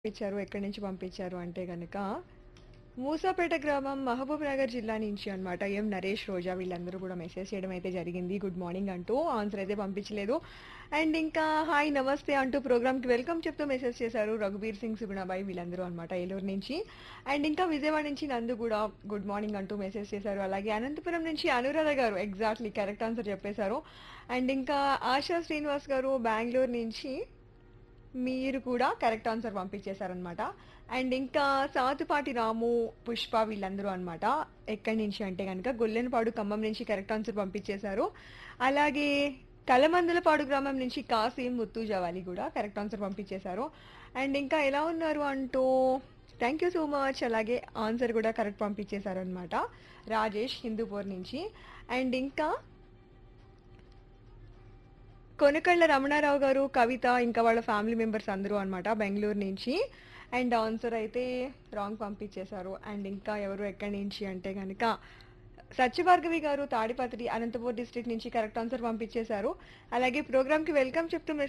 పంపించారు ఎక్కడి నుంచి పంపించారు అంటే గనక మూసాపేట గ్రామం మహబూబ్ నగర్ జిల్లా నుంచి అన్నమాట ఎం నరేష్ రోజా వీళ్ళందరూ కూడా మెసేజ్ చేయడం అయితే జరిగింది గుడ్ మార్నింగ్ అంటూ ఆన్సర్ అయితే పంపించలేదు అండ్ ఇంకా హాయ్ నమస్తే అంటూ ప్రోగ్రామ్కి వెల్కమ్ చెప్తూ మెసేజ్ చేశారు రఘుబీర్ సింగ్ సుగుణాబాయి వీళ్ళందరూ అనమాట ఏలూరు నుంచి అండ్ ఇంకా విజయవాడ నుంచి నందు కూడా గుడ్ మార్నింగ్ అంటూ మెసేజ్ చేశారు అలాగే అనంతపురం నుంచి అనురాధ గారు ఎగ్జాక్ట్లీ కరెక్ట్ ఆన్సర్ చెప్పేశారు అండ్ ఇంకా ఆశా శ్రీనివాస్ గారు బెంగళూరు నుంచి మీరు కూడా కరెక్ట్ ఆన్సర్ పంపించేశారనమాట అండ్ ఇంకా సాతుపాటి రాము పుష్ప వీళ్ళందరూ అనమాట ఎక్కడి నుంచి అంటే కనుక గొల్లెనపాడు ఖమ్మం నుంచి కరెక్ట్ ఆన్సర్ పంపించేశారు అలాగే కలమందలపాడు గ్రామం నుంచి కాసిం ముత్తు జవాలి కూడా కరెక్ట్ ఆన్సర్ పంపించేశారు అండ్ ఇంకా ఎలా ఉన్నారు అంటూ థ్యాంక్ యూ సో మచ్ అలాగే ఆన్సర్ కూడా కరెక్ట్ పంపించేశారు అనమాట రాజేష్ హిందూపూర్ నుంచి అండ్ ఇంకా కొనకళ్ళ రమణారావు గారు కవిత ఇంకా వాళ్ళ ఫ్యామిలీ మెంబర్స్ అందరూ అనమాట బెంగళూరు నుంచి అండ్ ఆన్సర్ అయితే రాంగ్ పంపించేశారు అండ్ ఇంకా ఎవరు ఎక్కడి నుంచి అంటే కనుక సత్యభార్గవి గారు తాడిపత్రి అనంతపూర్ డిస్ట్రిక్ట్ నుంచి కరెక్ట్ ఆన్సర్ పంపించేశారు అలాగే ప్రోగ్రామ్కి వెల్కమ్ చెప్తూ